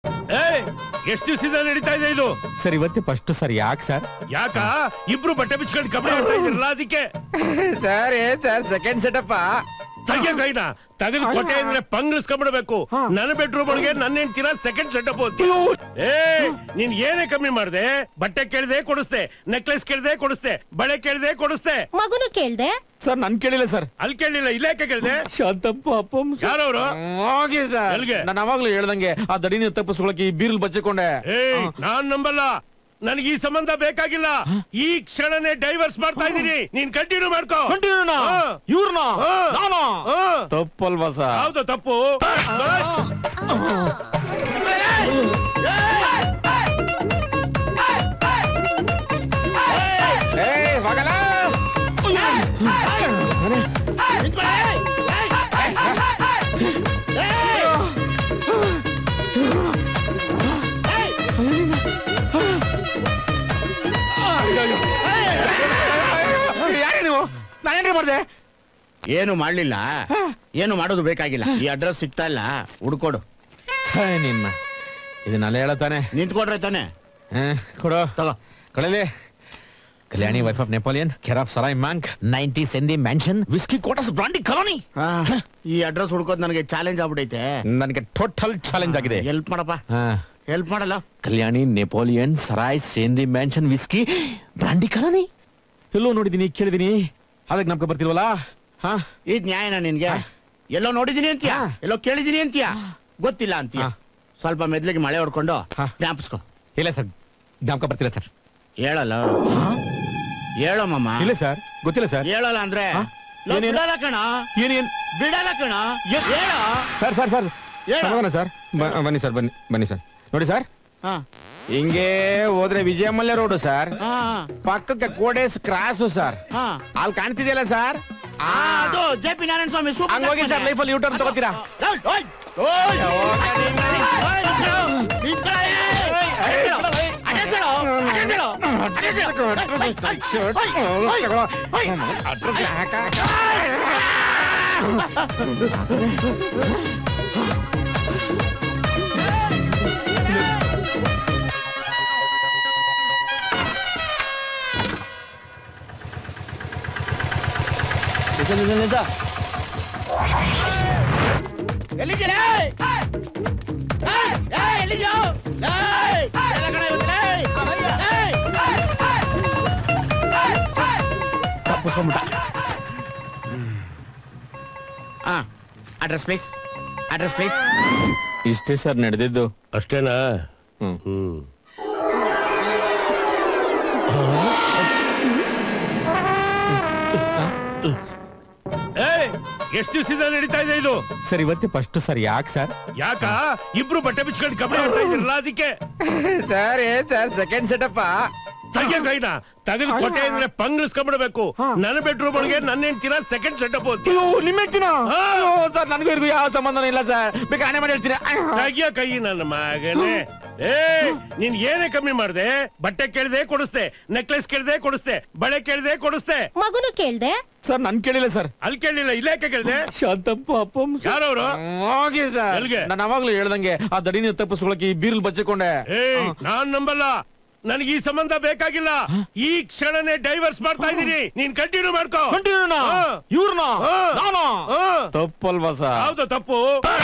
ಏಯ್ ಎಷ್ಟು ದಿವಸದಿಂದ ನಡೀತಾ ಇದೆ ಇದು ಸರ್ ಇವತ್ತೇ ಫಸ್ಟ್ ಸರ್ ಯಾಕೆ ಸರ್ ಯಾಕ ಇಬ್ರು ಬಟ್ಟೆ ಬಿಚ್ಕೊಂಡು ಕಬಡ್ಡಿ ಆಡ್ತಾ ಇದ್ರಲ್ಲ ಅದಕ್ಕೆ ಸರ್ ಏನ್ ಸರ್ ಸೆಕೆಂಡ್ ಸೆಟಪ್ ತೆಗೆ ಕೈನ ತೆಗೆದು ಕೊಟ್ಟೆ ಅಂದ್ರೆ ಪಂಗ್ಳಿಸ್ಕೊಂಡ್ಬಿಡ್ಬೇಕು ನನ್ನ ಬೆಡ್ರೂಮ್ ಒಳಗೆ ನನ್ನ ಹೆಂಡ್ತಿನ ಸೆಕೆಂಡ್ ಸೆಟಪ್ ಏ ನೀನ್ ಏನೇ ಕಮ್ಮಿ ಮಾಡ್ದೆ ಬಟ್ಟೆ ಕೇಳ್ದೆ ಕೊಡಿಸ್ದೆ ನೆಕ್ಲೆಸ್ ಕೇಳ್ದೆ ಕೊಡಿಸ್ದೆ ಬಳೆ ಕೇಳ್ದೆ ಕೊಡಿಸ್ದೆ ಮಗುನು ಕೇಳ್ದೆ ಸರ್ ನನ್ ಕೇಳಿಲ್ಲ ಸರ್ ಅಲ್ಲಿ ಕೇಳಲಿಲ್ಲ ಇಲ್ಲೇಕೆ ಕೇಳ್ದೆ ಶಾಂತಪ್ಪ ಅಪ್ಪಂ ಯಾರವ್ರು ಹೋಗಿ ಸರ್ ಎಲ್ಗೆ? ನಾನು ಅವಾಗ್ಲೂ ಹೇಳ್ದಂಗೆ ಆ ದಡಿನ ತಪ್ಪಿಸ್ಕೊಳಕ್ಕೆ ಈ ಬೀರ್ಲ್ ಬಚ್ಚಿಕೊಂಡೆ ಏಯ್ ನಾನ್ ನಂಬಲ್ಲ ನನಗೆ ಈ ಸಂಬಂಧ ಬೇಕಾಗಿಲ್ಲ ಈ ಕ್ಷಣನೇ ಡೈವರ್ಸ್ ಮಾಡ್ತಾ ಇದೀನಿ ನೀನ್ ಕಂಟಿನ್ಯೂ ಮಾಡ್ಕೋ ಕಂಟಿನ್ಯೂನಾ ಹಾ. ಇವ್ರನ್ನ ಹಾ. ನಾನು ಹಾ. ತಪ್ಪಲ್ವಾ ಸರ್ ಹೌದು ತಪ್ಪು ಏಯ್ ಹೋಗಲ್ಲ ಯಾರೇ ನೀವು ನಾನೇನ್ರಿ ಮಾಡ್ದೆ ಏನು ಮಾಡ್ಲಿಲ್ಲ ಏನು ಮಾಡೋದು ಬೇಕಾಗಿಲ್ಲ ಈ ಅಡ್ರೆಸ್ ಸಿಗ್ತಾ ಇಲ್ಲ ಹುಡ್ಕೊಡು ಹೇ, ನಿನ್ನ ಇದನ್ನೆಲ್ಲ ಹೇಳತಾನೆ ನಿಂತ್ಕೊಡ್ರೆ ತಾನೆ ಕೊಡು ತಗೋ ಕಳಲೆ Kalyani wife of Napoleon care of ಸರಾಯ್ ಮ್ಯಾಂಕ್ ನೈಂಟಿ ಸೆಂದಿ mansion whisky quarters brandy colony ಆ, ಈ ಅಡ್ರೆಸ್ ಹುಡ್ಕೋದ್ ನನಗೆ ಚಾಲೆಂಜ್ ಆಗ್ಬಿಟ್ಟೈತೆ ನನಗೆ ಟೋಟಲ್ ಚಾಲೆಂಜ್ ಆಗಿದೆ ಹೆಲ್ಪ್ ಮಾಡಪ್ಪ ಹಾ. ಹೆಲ್ಪ್ ಮಾಡಲ್ಲ ಕಲ್ಯಾಣಿ ನೆಪೋಲಿಯನ್ ಸರಾಯ್ ಸೇಂದಿ ಮ್ಯಾನ್ಷನ್ ವಿಸ್ಕಿ ಬ್ರಾಂಡಿ ಕಾಲೋನಿ ಎಲ್ಲೋ ನೋಡಿದೀನಿ ಕೇಳಿದೀನಿ ಅದಕ್ಕೆ ನಮ್ಗೆ ಬರ್ತಿಲ್ವಲ್ಲ ಹಾ ಇದ್ ನ್ಯಾಯನ ನಿನ್ಗೆ ಎಲ್ಲೋ ನೋಡಿದೀನಿ ಅಂತೀಯ ಹಾ. ಎಲ್ಲೋ ಕೇಳಿದೀನಿ ಅಂತೀಯ ಗೊತ್ತಿಲ್ಲ ಅಂತೀಯ ಹಾ. ಸ್ವಲ್ಪ ಮೆದ್ಲಿಗೆ ಮಳೆ ಹೊಡ್ಕೊಂಡು ಹಾ. ಜ್ಞಾಪಿಸ್ಕೊ ಇಲ್ಲ ಸರ್ ಜ್ಞಾಪಕ ಬರ್ತಿಲ್ಲ ಸರ್ ಹೇಳಲ್ಲ ಹೇಳೋ ಮಮ್ಮ ಇಲ್ಲ ಸರ್ ಗೊತ್ತಿಲ್ಲ ಸರ್ ಹೇಳಲ್ಲ ಅಂದ್ರೆ ಹಾ? ಲೋ, ಏನೇನು? ಬಿಡಲ್ಲ ಕಣ ಏನೇನ್ ಬಿಡಲ್ಲ ಕಣ ಎಸ್. ಹೇಳೋ ಸರ್ ಸರ್ ಸರ್ ಹೇಳು. ಸಮಾಧಾನ ಸರ್ ಬ- ಬನ್ನಿ ಸರ್ ಬನ್ನಿ ಬನ್ನಿ ಸರ್ ನೋಡಿ ಸರ್ ಹಾ ಹಿಂಗೆ ಹೋದ್ರೆ ವಿಜಯಮಲ್ಯ ರೋಡ್ ಸರ್ ಹಾ ಪಕ್ಕಕ್ಕೆ ಕೋಡೇಸ್ ಕ್ರಾಸ್ ಸರ್ ಹಾ ಅಲ್ಲಿ ಕಾಣ್ತಿದೆಯಲ್ಲ ಸರ್ ಆ, ಅದು J P Narayana Swamy super ಹಂಗ್ ಹೋಗಿ ಸರ್ ಲೈಫಲ್ಲಿ ಯೂಟರ್ನ್ ತಗೋತೀರಾ ಓಯ್, ಓಯ್, ಓಯ್, ಓಯ್, ನಿಂತ್ಕೊಳ್ಳೋ, ನಿಂತ್ಕೊಳ್ಳೋ, ಏಯ್, ಅಡ್ರೆಸ್ ಹೇಳು, ಅಡ್ರೆಸ್ ಹೇಳು, ಅಡ್ರೆಸ್ ಹೇಳು, ಅಡ್ರೆಸ್ ಹೇಳು. ಓಯ್, ಓಯ್, ಓಯ್, ಓಯ್. ಎಲ್ಲಿದ್ದೀರಾ? ಏಯ್, ಏಯ್, ಎಲ್ಲಿದ್ಯೋ? ಏಯ್, ಎಲ್ಲ ಕಡೆ ಇವತ್ತು, ಏಯ್, ಏಯ್, ಆ, ಅಡ್ರೆಸ್ ಪ್ಲೀಸ್ ಅಡ್ರೆಸ್ ಪ್ಲೀಸ್ ಇಷ್ಟೇ ಸರ್ ನಡೆದಿದ್ದು ಅಷ್ಟೇನಾ ಹ್ಮ್. ಹ್ಮ್ ಏಯ್ ಎಷ್ಟು ದಿವಸದಿಂದ ನಡೀತಾ ಇದೆ ಇದು ಸರ್ ಇವತ್ತೇ ಫಸ್ಟ್ ಸರ್ ಯಾಕೆ ಸರ್ ಯಾಕ ಇಬ್ರು ಬಟ್ಟೆ ಬಿಚ್ಕೊಂಡು ಕಬಡ್ಡಿ ಆಡ್ತಾ ಇದ್ರಲ್ಲ ಅದಕ್ಕೆ ಸರ್ ಏನ್ ಸರ್ ಸೆಕೆಂಡ್ ಸೆಟಪ್ ತೆಗೆ ಕೈನ ತೆಗೆದು ಕೊಟ್ಟೆ ಅಂದ್ರೆ ಪಂಗ್ಳಿಸ್ಕೊಂಡ್ಬಿಡ್ಬೇಕು ನನ್ನ ಬೆಡ್ರೂಮ್ ಒಳಗೆ ನನ್ನ ಹೆಂಡ್ತಿನ ಸೆಕೆಂಡ್ ಸೆಟಪ್ ನಿಮ್ಮ ಹೆಚ್ಚಿನ ಹಾ. ಸರ್ ನನಗೂ ಇರ್ಗೂ ಯಾವ ಸಂಬಂಧನೂ ಇಲ್ಲ ಸರ್ ಬೇಕಾ ಆನೆ ಮಾಡಿ ಹೇಳ್ತೀನಿ ತೆಗಿಯ ಕೈ ನನ್ನ ಮಗನೇ ಏ ನೀನ್ ಏನೇ ಕಮ್ಮಿ ಮಾಡ್ದೆ ಬಟ್ಟೆ ಕೇಳ್ದೆ ಕೊಡಿಸ್ದೆ ನೆಕ್ಲೆಸ್ ಕೇಳ್ದೆ ಕೊಡಿಸ್ದೆ ಬಳೆ ಕೇಳ್ದೆ ಕೊಡಿಸ್ದೆ ಮಗುನು ಕೇಳ್ದೆ ಸರ್ ನನ್ ಕೇಳಿಲ್ಲ ಸರ್ ಅಲ್ಲಿ ಕೇಳಿಲ್ಲ ಇಲ್ಲೇಕೆ ಕೇಳ್ದೆ ಶಾಂತಪ್ಪ ಅಪ್ಪಂ ಯಾರವ್ರು ಹೋಗಿ ಸರ್ ಎಲ್ಗೆ? ನಾನು ಅವಾಗ್ಲೂ ಹೇಳ್ದಂಗೆ ಆ ದಡಿನ ತಪ್ಪಿಸ್ಕೊಳಕ್ಕೆ ಈ ಬೀರ್ಲ್ ಬಚ್ಚಿಕೊಂಡೆ ಏಯ್ ನಾನ್ ನಂಬಲ್ಲ ನನಗೆ ಈ ಸಂಬಂಧ ಬೇಕಾಗಿಲ್ಲ ಈ ಕ್ಷಣನೇ ಡೈವರ್ಸ್ ಮಾಡ್ತಾ ಇದೀನಿ ನೀನ್ ಕಂಟಿನ್ಯೂ ಮಾಡ್ಕೋ ಕಂಟಿನ್ಯೂನಾ ಹಾ. ಇವ್ರನ್ನ ಹಾ. ನಾನು ಹಾ. ತಪ್ಪಲ್ವಾ ಸರ್ ಹೌದು ತಪ್ಪು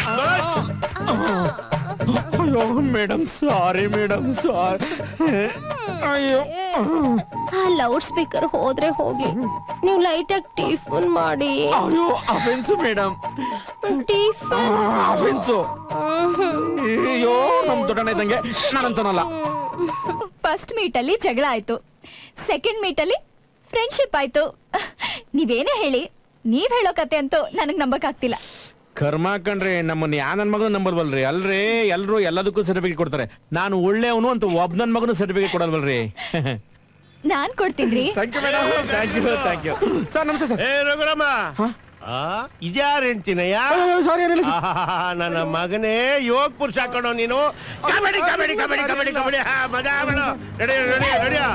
ಅಯ್ಯೋ ಮೇಡಮ್ ಸಾರಿ ಮೇಡಮ್ ಸಾರಿ ಅಯ್ಯೋ ಆ ಲೌಡ್ ಸ್ಪೀಕರ್ ಹೋದ್ರೆ ಹೋಗಿ ನೀವು ಲೈಟ್ ಆಗಿ ಟಿಫನ್ ಮಾಡಿ ಅಯ್ಯೋ ಅಫೆನ್ಸು ಮೇಡಮ್ ಟಿಫನ್ ಅಫೆನ್ಸು ಅಯ್ಯೋ ನಮ್ ದೊಡ್ಡಣ್ಣ ಇದ್ದಂಗೆ ನಾನಂತನಲ್ಲ ಫಸ್ಟ್ ಮೀಟ್ ಅಲ್ಲಿ ಜಗಳ ಆಯ್ತು ಸೆಕೆಂಡ್ ಮೀಟ್ ಅಲ್ಲಿ ಫ್ರೆಂಡ್ಶಿಪ್ ಆಯ್ತು ನೀವೇನೇ ಹೇಳಿ ನೀವ್ ಹೇಳೋ ಕತೆ ಅಂತೂ ನನಗ್ ನಂಬಕ್ ಆಗ್ತಿಲ್ಲ ಕರ್ಮ ಕಣ್ರಿ ನಮ್ಮನ್ನ ಯಾ ನನ್ ಮಗನ ನಂಬಲ್ವಲ್ರಿ ಅಲ್ರಿ ಎಲ್ರು ಎಲ್ಲದಕ್ಕೂ ಸರ್ಟಿಫಿಕೇಟ್ ಕೊಡ್ತಾರೆ ನಾನು ಒಳ್ಳೆಯವನು ಅಂತ ಒಬ್ಬ ನನ್ ಮಗನು ಸರ್ಟಿಫಿಕೇಟ್ ಕೊಡಲ್ವಲ್ರಿ ನಾನ್ ಕೊಡ್ತೀನಿ thank you madam thank you thank you sir ನಮಸ್ತೆ ಸರ್ ಏ ರಘುರಾಮ ಆ ಇದ್ಯಾರ ಹೆಂಡ್ತಿನಯ್ಯ ಸಾರಿ ಏನಿಲ್ಲ ಆಹಾಹಾ, ನನ್ನ ಮಗನೇ ಯೋಗ ಪುರುಷ ಹಾಕೊಂಡು ನೀನು ಕಬಡ್ಡಿ ಕಬಡ್ಡಿ ಕಬಡ್ಡಿ ಕಬಡ್ಡಿ ಕಬಡ್ಡಿ ಹಾ ಮಗ ಅವಳು ರೆಡಿ ರೆಡಿ ರೆಡಿಯಾ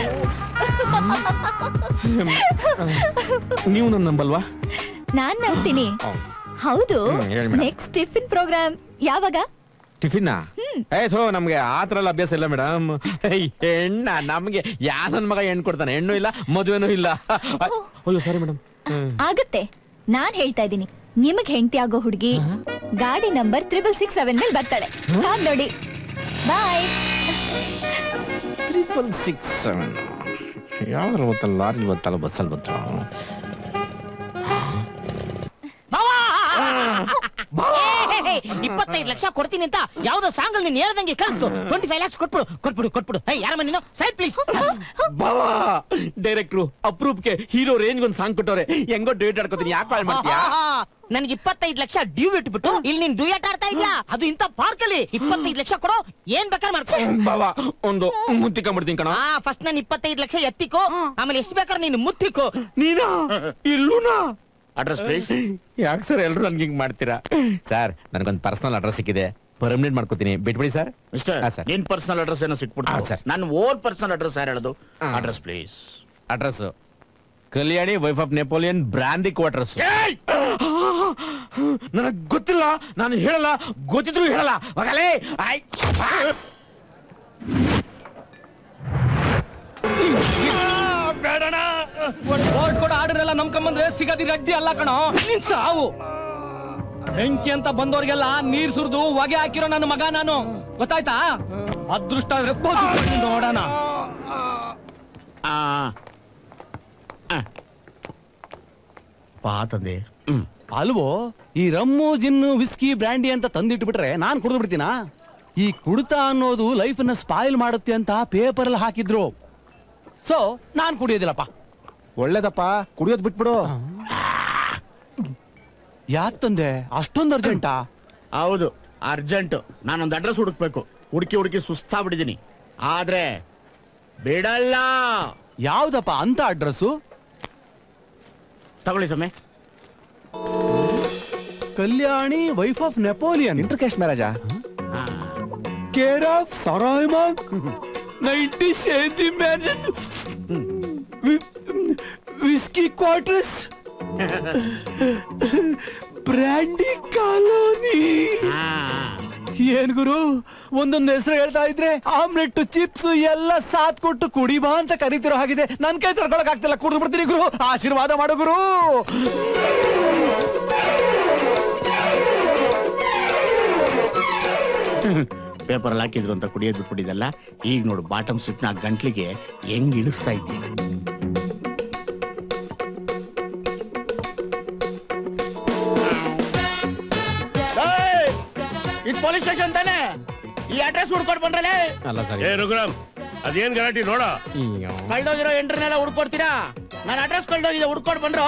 ನೀವು ನನ್ನ ನಂಬಲ್ವಾ ನಾನ್ ನಂಬ್ತೀನಿ ಹೌದು ಹ್ಮ್, ಹೇಳಿ madam. ನೆಕ್ಸ್ಟ್ ಟಿಫಿನ್ ಪ್ರೋಗ್ರಾಮ್ ಯಾವಾಗ ಟಿಫಿನ್ ಏ ಥೋ ನಮ್ಗೆ ಆತರ ಎಲ್ಲ ಅಭ್ಯಾಸ ಇಲ್ಲ ಮೇಡಮ್ ಹೆಣ್ಣ ನಮ್ಗೆ ಯಾ ನನ್ ಮಗ ಹೆಣ್ಣು ಕೊಡ್ತಾನೆ ಹೆಣ್ಣು ಇಲ್ಲ ಮದುವೆನೂ ಇಲ್ಲ ಅಯ್ಯೋ ಸಾರಿ ಮೇಡಮ್ ಆಗತ್ತೆ ನಾನ್ ಹೇಳ್ತಾ ಇದ್ದೀನಿ ನಿಮಗ್ ಹೆಂಡತಿ ಆಗೋ ಹುಡುಗಿ ಗಾಡಿ ನಂಬರ್ ತ್ರಿಬಲ್ ಸಿಕ್ಸ್ ಸೆವೆನ್ ಮೇಲೆ ಬರ್ತಾಳೆ ಕಾದ್ ನೋಡಿ ಬಾಯ್ ಟ್ರಿಪಲ್ ಸಿಕ್ಸ್ ಸೆವೆನ್ ಯಾವ್ದ್ರ ಗೊತ್ತಲ್ಲ ಲಾರಿ ಗೊತ್ತಲ್ಲ ಬಸ್ಸಲ್ಲಿ ಬತ್ತ ಇಪ್ಪತ್ತೈದು ಲಕ್ಷ ಕೊಡ್ತೀನಿ ಅಂತ ಯಾವ್ದೋ ಸಾಂಗ್ ನೀನ್ ಹೇಳ್ದಂಗೆ ಕಳ್ಸು ಟ್ವೆಂಟಿ ಫೈವ್ ಲ್ಯಾಕ್ಸ್ ಕೊಟ್ಬಿಡು ಕೊಟ್ಬಿಡು ಕೊಟ್ಬಿಡು ಹೇ ಯಾರಮ್ಮ ನೀನು ಸೈಡ್ ಪ್ಲೀಸ್ ಬಾವಾ ಡೈರೆಕ್ಟ್ರು ಅಪ್ರೂಪ್ಗೆ ಹೀರೋ ರೇಂಜ್ ಒಂದು ಸಾಂಗ್ ಕೊಟ್ಟವ್ರೆ ಹೆಂಗೋ ಡೇಟ್ ಆಡ್ಕೋತೀನಿ ಯಾಕೆ ಕಾಲ್ ಮಾಡ್ತೀಯಾ ನನ್ಗೆ ಇಪ್ಪತ್ತೈದು ಲಕ್ಷ ಡ್ಯೂ ಇಟ್ಬಿಟ್ಟು ಇಲ್ಲಿ ನೀನ್ ಡ್ಯೂಯಟ್ ಆಡ್ತಾ ಇದ್ಯಾ ಅದು ಇಂತ ಪಾರ್ಕ್ ಅಲ್ಲಿ ಇಪ್ಪತ್ತೈದು ಲಕ್ಷ ಕೊಡು ಏನ್ ಬೇಕಾದ್ರೆ ಮಾಡ್ಕೊ ಬಾವಾ ಒಂದು ಮುತ್ತಿಕೊಂಡ್ಬಿಡ್ತೀನಿ ಕಣ ಆ ಫಸ್ಟ್ ನಾನು ಇಪ್ಪತ್ತೈದು ಲಕ್ಷ ಎತ್ತಿಕೋ ಆಮೇಲೆ ಎಷ್ಟು ಬೇಕಾದ್ರೆ ನೀನು ಮುತ್ತಿಕೋ ನೀನಾ ಇಲ್ಲೂನಾ ಅಡ್ರೆಸ್ ಪ್ಲೀಸ್ ಯಾಕೆ ಸರ್ ಎಲ್ರು ನನ್ಗೆ ಹಿಂಗ್ ಮಾಡ್ತೀರಾ ಸರ್ ನನಗೊಂದು ಪರ್ಸನಲ್ ಅಡ್ರೆಸ್ ಸಿಕ್ಕಿದೆ ಪರ್ಮನೆಂಟ್ ಮಾಡ್ಕೋತೀನಿ ಬಿಟ್ಬಿಡಿ ಸರ್ ಮಿಸ್ಟರ್ ಹಾ, sir. ನಿನ್ ಪರ್ಸನಲ್ ಅಡ್ರೆಸ್ ಏನೋ ಹಾ, ಸಿಕ್ಬಿಟ್ಟು sir. ನನ್ನ ಓನ್ ಪರ್ಸನಲ್ ಅಡ್ರೆಸ್ ಯಾರು ಹೇಳೋದು ಹಾ. Address please address Kalyani wife of Napoleon brandy quarters ನನಗ್ ಗೊತ್ತಿಲ್ಲ ನಾನು ಹೇಳಲ್ಲ ಗೊತ್ತಿದ್ರು ಹೇಳಲ್ಲ ಮಗಲೇ ಆಯ್ ಬೋರ್ಡ್ ಕೂಡ ಆರ್ಡರ್ ಎಲ್ಲ ನಂಬ್ಕೊಂಬಂದ್ರೆ ಸಿಗದಿರ ಅಡ್ಡಿ ಅಲ್ಲ ಕಣೋ ನಿನ್ ಸಾವು ಬೆಂಕಿ ಅಂತ ಬಂದವ್ರಿಗೆಲ್ಲ ನೀರ್ ಸುರಿದು ಹೊಗೆ ಹಾಕಿರೋ ನನ್ನ ಮಗ ನಾನು ಗೊತ್ತಾಯ್ತಾ ಅದೃಷ್ಟ ಆದ್ರೆ ಬದುಕು ನೋಡೋಣ ಆ ಆ. ಪಾ ತಂದೆ ಹ್ಮ್ ಅಲ್ವೋ ಈ ರಮ್ಮು ಜಿನ್ನು ವಿಸ್ಕಿ ಬ್ರ್ಯಾಂಡಿ ಅಂತ ತಂದಿಟ್ಬಿಟ್ರೆ ನಾನ್ ಕುಡಿದು ಬಿಡ್ತೀನಾ ಈ ಕುಡಿತ ಅನ್ನೋದು ಲೈಫ್ ನ ಸ್ಪಾಯಿಲ್ ಮಾಡುತ್ತೆ ಅಂತ ಪೇಪರ್ ಅಲ್ಲಿ ಹಾಕಿದ್ರು ಸೊ ನಾನ್ ಕುಡಿಯೋದಿಲ್ಲಪ್ಪ ಒಳ್ಳೇದಪ್ಪ ಕುಡಿಯೋದ್ ಬಿಟ್ಬಿಡು ಯಾಕ್ ತಂದೆ ಅಷ್ಟೊಂದು ಅರ್ಜೆಂಟಾ ಹೌದು ಅರ್ಜೆಂಟ್ ನಾನೊಂದು ಅಡ್ರೆಸ್ ಹುಡುಕ್ಬೇಕು ಹುಡುಕಿ ಹುಡುಕಿ ಸುಸ್ತಾಗ್ಬಿಟ್ಟಿದೀನಿ ಆದ್ರೆ ಬಿಡಲ್ಲ ಯಾವ್ದಪ್ಪ ಅಂತ ಅಡ್ರೆಸ್ಸು ತಗೊಳ್ಳಿ ಸಮಯ Kalyani wife of Napoleon inter caste ಮ್ಯಾರೇಜಾ ಕೇರ್ ಆಫ್ ಸರಾಯ್ಮಾಗ್ ನೈಂಟಿ ಸೇಂತಿ ಮ್ಯಾನೇಜ್ ವಿಸ್ಕಿ ಕ್ವಾರ್ಟರ್ಸ್ ಬ್ರ್ಯಾಂಡಿ ಕಾಲೋನಿ ಏನ್ ಗುರು ಒಂದೊಂದ್ ಹೆಸರು ಹೇಳ್ತಾ ಇದ್ರೆ ಆಮ್ಲೆಟ್ ಚಿಪ್ಸ್ ಎಲ್ಲ ಸಾತ್ ಕೊಟ್ಟು ಕುಡಿ ಬಾ ಅಂತ ಕರಿತಿರೋ ಹಾಗಿದೆ ನನ್ ಕೈ ತಡ್ಕೊಳಕ್ ಆಗ್ತಿಲ್ಲ ಕುಡಿದು ಬಿಡ್ತೀನಿ ಗುರು ಆಶೀರ್ವಾದ ಮಾಡು ಗುರು ಪೇಪರ್ ಅಲ್ಲಿ ಹಾಕಿದ್ರು ಅಂತ ಕುಡಿಯೋದು ಬಿಟ್ಬಿಟ್ಟಿದಲ್ಲ ಈಗ ನೋಡು ಬಾಟಮ್ ಸಿಟ್ ನ ಗಂಟ್ಲಿಗೆ ಹೆಂಗ್ ಇಳಿಸ್ತಾ ಇದ್ದೀನಿ ಇದು ಪೊಲೀಸ್ ಸ್ಟೇಷನ್ ತಾನೆ ಈ ಅಡ್ರೆಸ್ ಹುಡ್ಕೊಂಡು ಬಂದ್ರಲ್ಲೇ ಅಲ್ಲ ಸರ್ ಏ ರಘುರಾಮ್ ಅದೇನ್ ಗಲಾಟಿ ನೋಡ ಕಳ್ದೋಗಿರೋ ಎಂಟ್ರನ್ನೆಲ್ಲ ಹುಡ್ಕೊಡ್ತೀರಾ ನಾನು ಅಡ್ರೆಸ್ ಕಳ್ದೋಗಿದೆ ಹುಡ್ಕೊಂಡು ಬಂದ್ರು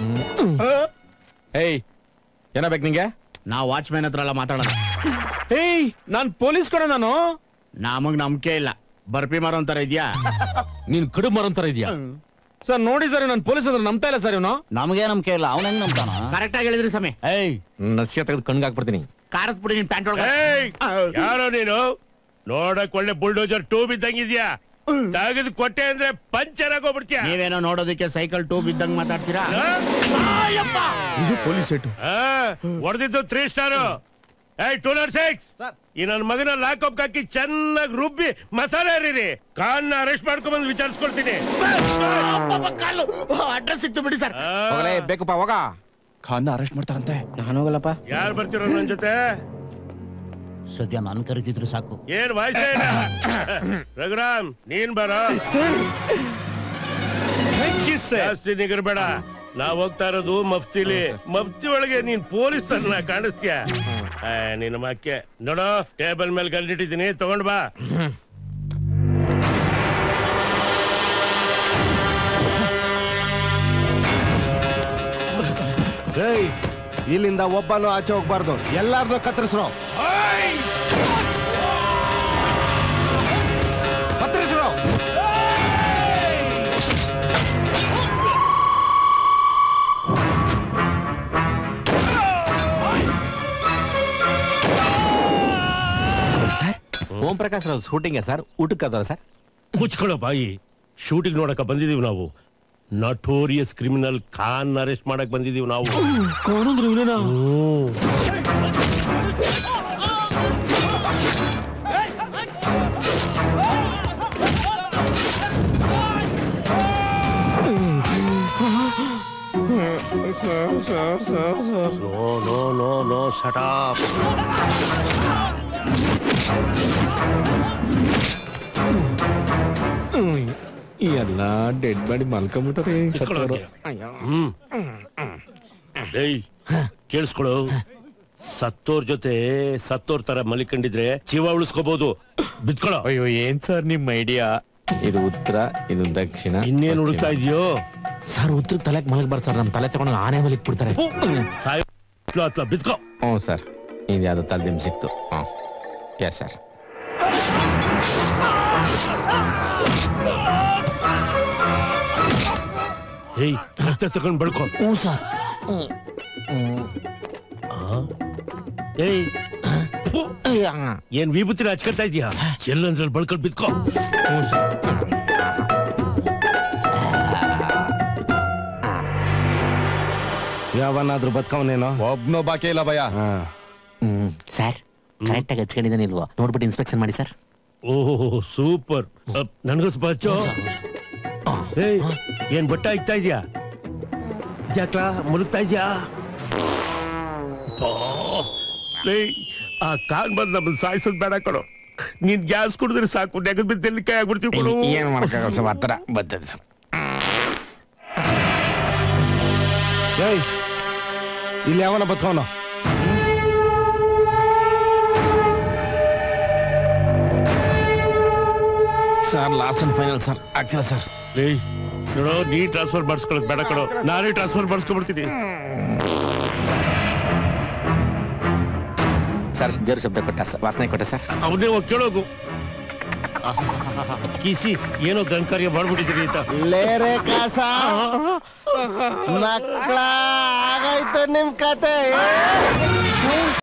ಏಯ್ ಏನ ಬೇಕು ನಿಂಗೆ ನಾವು ವಾಚ್ಮ್ಯಾನ್ ಹತ್ರ ಎಲ್ಲ ಮಾತಾಡೋಣ ಏಯ್ ನಾನ್ ಪೊಲೀಸ್ ಕಣ ನಾನು ನಮಗ್ ನಂಬಿಕೆ ಇಲ್ಲ ಬರ್ಪಿ ಮಾರೋ ಅಂತಾರ ಇದ್ಯಾ ನೀನ್ ಕಡು ಮರಂತರ ಇದೆಯಾ ಸರ್ ನೋಡಿ ಸರ್ ನಾನು ಪೊಲೀಸ್ ಅಂದ್ರೆ ನಂಬ್ತಾ ಇಲ್ಲ ಸರ್ ಇವನು ನಮಗೆ ನಂಬಿಕೆ ಇಲ್ಲ ಅವನ ಹೆಂಗ್ ನಂಬ್ತಾನ ಕರೆಕ್ಟ್ ಆಗಿ ಹೇಳಿದ್ರಿ ಸಮಯ ಏಯ್ ನಸ್ಯ ತೆಗೆದು ಕಣ್ಗೆ ಹಾಕ್ಬಿಡ್ತೀನಿ ಕಾರದ್ ಬಿಡಿ ನಿನ್ ಪ್ಯಾಂಟ್ ಒಳಗೆ ಏಯ್ ಯಾರೋ ನೀನು ನೋಡಕ್ ಒಳ್ಳೆ ಬುಲ್ಡೋಜರ್ ಟೂಬ್ ಇದ್ದಂಗಿದ್ಯಾ ತೆಗೆದು ಕೊಟ್ಟೆ ಅಂದ್ರೆ ಪಂಚರ್ ಆಗೋಗ್ಬಿಡ್ತೀಯ ನೀವೇನೋ ನೋಡೋದಕ್ಕೆ ಸೈಕಲ್ ಟೂಬ್ ಇದ್ದಂಗ್ ಮಾತಾಡ್ತೀರಾ ಇದು ಪೊಲೀಸ್ ಸೆಟ್ ಹೊಡೆದಿದ್ದು ತ್ರೀ ಸ್ಟಾರ್ ಏಯ್ ಟೂ ನಾಟ್ ಸಿಕ್ಸ್ ಈ ನನ್ನ ಮಗನ ಲಾಕಪ್ ಹಾಕಿ ಚೆನ್ನಾಗಿ ರುಬ್ಬಿ ಮಸಾಲೆ ಹರಿರಿ ಕಾನ್ನ ಅರೆಸ್ಟ್ ಮಾಡ್ಕೊಂಡ್ ಬಂದು ವಿಚಾರಿಸ್ಕೊಳ್ತೀನಿ ಅಡ್ರೆಸ್ ಸಿಕ್ತು ಬಿಡಿ ಸರ್ ಆ, ಹೋಗಲೇ ಬೇಕಪ್ಪ ಹೋಗ ಖಾನ್ನ ಅರೆಸ್ಟ್ ಮಾಡ್ತಾರಂತೆ ನಾನು ಹೋಗಲ್ಲಪ್ಪ ಯಾರ್ ಬರ್ತಿರೋ ನನ್ ಜೊತೆ ಸದ್ಯ ನಾನು ಕರೀತಿದ್ರು ಸಾಕು ಏನ್ ವಾಯ್ಸೇ ಇಲ್ಲ ರಘುರಾಮ್ ನೀನ್ ಬರ ಜಾಸ್ತಿ ನಿಗರ್ಬೇಡ ನಾವ್ ಹೋಗ್ತಾ ಇರೋದು ಮಫ್ತಿಲಿ ಮಫ್ತಿ ಒಳಗೆ ನೀನ್ ಪೊಲೀಸ್ ಅನ್ನ ಕಾಣಿಸ್ತೀಯ ಆ, ನಿನ್ನ ಮಕ್ಕೆ ನೋಡೋ ಟೇಬಲ್ ಮೇಲೆ ಗಲ್ಲಿಟ್ಟಿದ್ದೀನಿ ತಗೊಂಡ್ ಬಾ ಇಲ್ಲಿಂದ ಒಬ್ಬನು ಆಚೆ ಹೋಗ್ಬಾರ್ದು ಎಲ್ಲಾರನ್ನೂ ಕತ್ತರಿಸ್ರು ಕತ್ತರಿಸ್ರು ಓಂ ಪ್ರಕಾಶ್ ರಾವ್ ಶೂಟಿಂಗ್ ಸರ್ ಊಟಕ್ಕೆ ಅದಲ್ಲ ಸರ್ ಮುಚ್ಕೊಳ್ಳೋ ಬಾಯಿ ಶೂಟಿಂಗ್ ನೋಡಕ ಬಂದಿದೀವಿ ನಾವು ನಟೋರಿಯಸ್ ಕ್ರಿಮಿನಲ್ ಖಾನ್ ಅರೆಸ್ಟ್ ಮಾಡಕ್ ಬಂದಿದೀವಿ ನಾವು ಕಾಣಂದ್ರು ಇವನೇನಾ ಹ್ಮ್. No no no no shut up ಎಲ್ಲ ಡೆಡ್ ಬಾಡಿ ಮಲ್ಕೊಂಬಿಟ್ರೆ ಹ್ಮ್ ಏಯ್ ಕೇಳಿಸ್ಕೊಳು ಸತ್ತೋರ್ ಜೊತೆ ಸತ್ತೋರ್ ತರ ಮಲಿಕೊಂಡಿದ್ರೆ ಜೀವ ಉಳಿಸ್ಕೋಬಹುದು ಬಿತ್ಕೊಳ್ಳೋ ಅಯ್ಯೋ ಏನ್ ಸರ್ ನಿಮ್ ಐಡಿಯಾ ಇದು ಉತ್ತರ ಇದು ದಕ್ಷಿಣ ಇನ್ನೇನ್ ಹುಡುಕ್ತಾ ಇದೆಯೋ ಸರ್ ಉತ್ತರ ತಲೆಗೆ ಮಲಗ್ಬಾರ್ದು ಸರ್ ನಮ್ ತಲೆ ತಗೊಂಡು ಆನೆ ಮಲಗ್ ಬಿಡ್ತಾರೆ ಸಾಯ ಹತ್ಲ ಬಿತ್ಕೋ ಹ್ಞೂ ಸರ್ ಇದು ಯಾವ್ದು ತಲೆದಿಮ್ ಸಿಕ್ತು ಹಾಂ ಎಸ್ ಸರ್ ಏಯ್ ರಕ್ತ ತಗೊಂಡ್ ಬಳ್ಕೊ ಹ್ಞೂ ಸರ್ ಏಯ್ ಫು, ಏನ್ ವಿಭೂತಿನ ಹಚ್ಕೊತಾ ಇದೀಯಾ ಎಲ್ಲಂದ್ರಲ್ಲಿ ಬಳ್ಕೊಂಡ್ ಬಿತ್ಕೋ ಹ್ಞೂ ಸರ್ ಯಾವನಾದ್ರೂ ಬದುಕವನೇನೋ ಒಬ್ನೋ ಬಾಕಿ ಇಲ್ಲ ಭಯ ಹ್ಮ್ ಸರ್ ಕರೆಕ್ಟಾಗಿ ಹಚ್ಕೊಂಡಿದ್ದಾನೆ ಇಲ್ವೋ ನೋಡ್ಬಿಟ್ಟು ಇನ್ಸ್ಪೆಕ್ಷನ್ ಮಾಡಿ ಸರ್ ಓಹ್ ಸೂಪರ್ ನನ್ಗೂ ಸ್ವಲ್ಪ ಹಚ್ಚೋ ಏಯ್ ಏನ್ ಬಟ್ಟ ಇಕ್ತಾ ಇದೀಯಾ ಯಾಕ್ಲಾ ಮುಳುಗ್ತಾ ಇದ್ಯಾ ಅಪ್ಪಾ. ಏಯ್, ಆ ಕಾನ್ ಬಂದ್ ನಮ್ಮನ್ನ ಸಾಯಿಸೋದ್ ಬೇಡ ಕೊಡು ನೀನ್ ಗ್ಯಾಸ್ ಕುಡಿದ್ರೆ ಸಾಕು ನೆಗದ್ ಬಿದ್ದು ಕೈ ಆಗ್ಬಿಡ್ತೀವಿ ಕೊಡು ಏನ್ ಮಾಡಕ್ಕಾಗಲ್ಲ ಸರ್ ಹತ್ರ ಬರ್ತದೆ ಸರ್ ಏಯ್ ಇಲ್ಲಿ ಯಾವನ ಬದುಕವನೋ sir last and final sir ಆಗ್ತಿಲ್ಲ ಸರ್ ಏಯ್ ನೋಡೋ ನೀ ಟ್ರಾನ್ಸ್ಫರ್ ಮಾಡಿಸ್ಕೊಳ್ಳೋದ್ ಬೇಡ ಕೊಡು ನಾನೇ ಟ್ರಾನ್ಸ್ಫರ್ ಮಾಡಿಸ್ಕೊಂಡ್ಬಿಡ್ತೀನಿ ಸರ್ ದೇವ್ರ ಶಬ್ದ ಕೊಟ್ಟ ಸರ್ ವಾಸನೆ ಕೊಟ್ಟ ಸರ್ ಅವನೇ ಹೋಗಿ ಕೇಳೋಗು ಕಿಸಿ ಏನೋ ಗಂಕಾರ್ಯ ಮಾಡ್ಬಿಟ್ಟಿದ್ದೀರಿ ಅಂತ ಲೇರೆ ಕಾಸ ಮಕ್ಕಳ ಆಗಾಯ್ತು ನಿಮ್ ಕತೆ